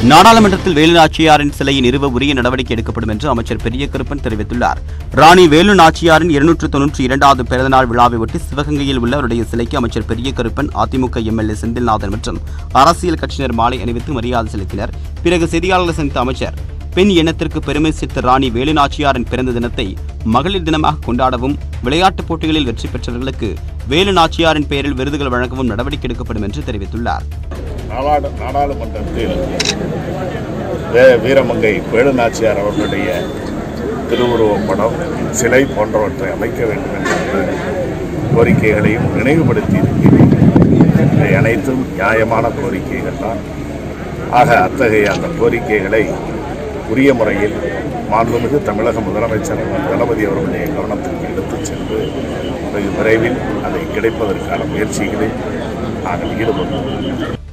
நாடாளுமன்றத்தில் வேலு நாச்சியாரின் சிலையை நிறுவ உரிய நடவடிக்கை எடுக்கப்படும் என்று அமைச்சர் பெரிய கருப்பன் தெரிவித்துள்ளார் ராணி வேலு நாச்சியாரின் இருநூற்று தொன்னூற்றி இரண்டாவது பிறந்தநாள் விழாவை ஒட்டி சிவகங்கையில் உள்ள அவருடைய சிலைக்கு அமைச்சர் பெரிய கருப்பன் அதிமுக எம்எல்ஏ செந்தில்நாதன் மற்றும் அரசியல் கட்சியினர் மாலை அணிவித்து மரியாதை செலுத்தினர் பிறகு செய்தியாளர்களை சந்தித்த அமைச்சர் பெண் இனத்திற்கு பெருமை சேர்த்த ராணி வேலு நாச்சியாரின் பிறந்த தினத்தை மகளிர் தினமாக கொண்டாடவும் விளையாட்டுப் போட்டிகளில் வெற்றி பெற்றவர்களுக்கு வேலு நாச்சியாரின் பெயரில் விருதுகள் வழங்கவும் நடவடிக்கை எடுக்கப்படும் என்று தெரிவித்துள்ளார் நாடாளு நாடாளுமன்றத்தில் வே வீரமங்கை வேலுநாச்சியார் அவர்களுடைய திருவுருவப் படம் சிலை போன்றவற்றை அமைக்க வேண்டும் என்ற கோரிக்கைகளையும் நினைவுபடுத்தி இருக்கிறேன் இவை அனைத்தும் நியாயமான கோரிக்கைகள் தான் ஆக அத்தகைய அந்த கோரிக்கைகளை உரிய முறையில் மாண்புமிகு தமிழக முதலமைச்சர் தளபதி அவர்களுடைய கவனத்திற்கு எடுத்துச் சென்று வெகு விரைவில் அதை கிடைப்பதற்கான முயற்சிகளில் நாங்கள் ஈடுபடுவோம்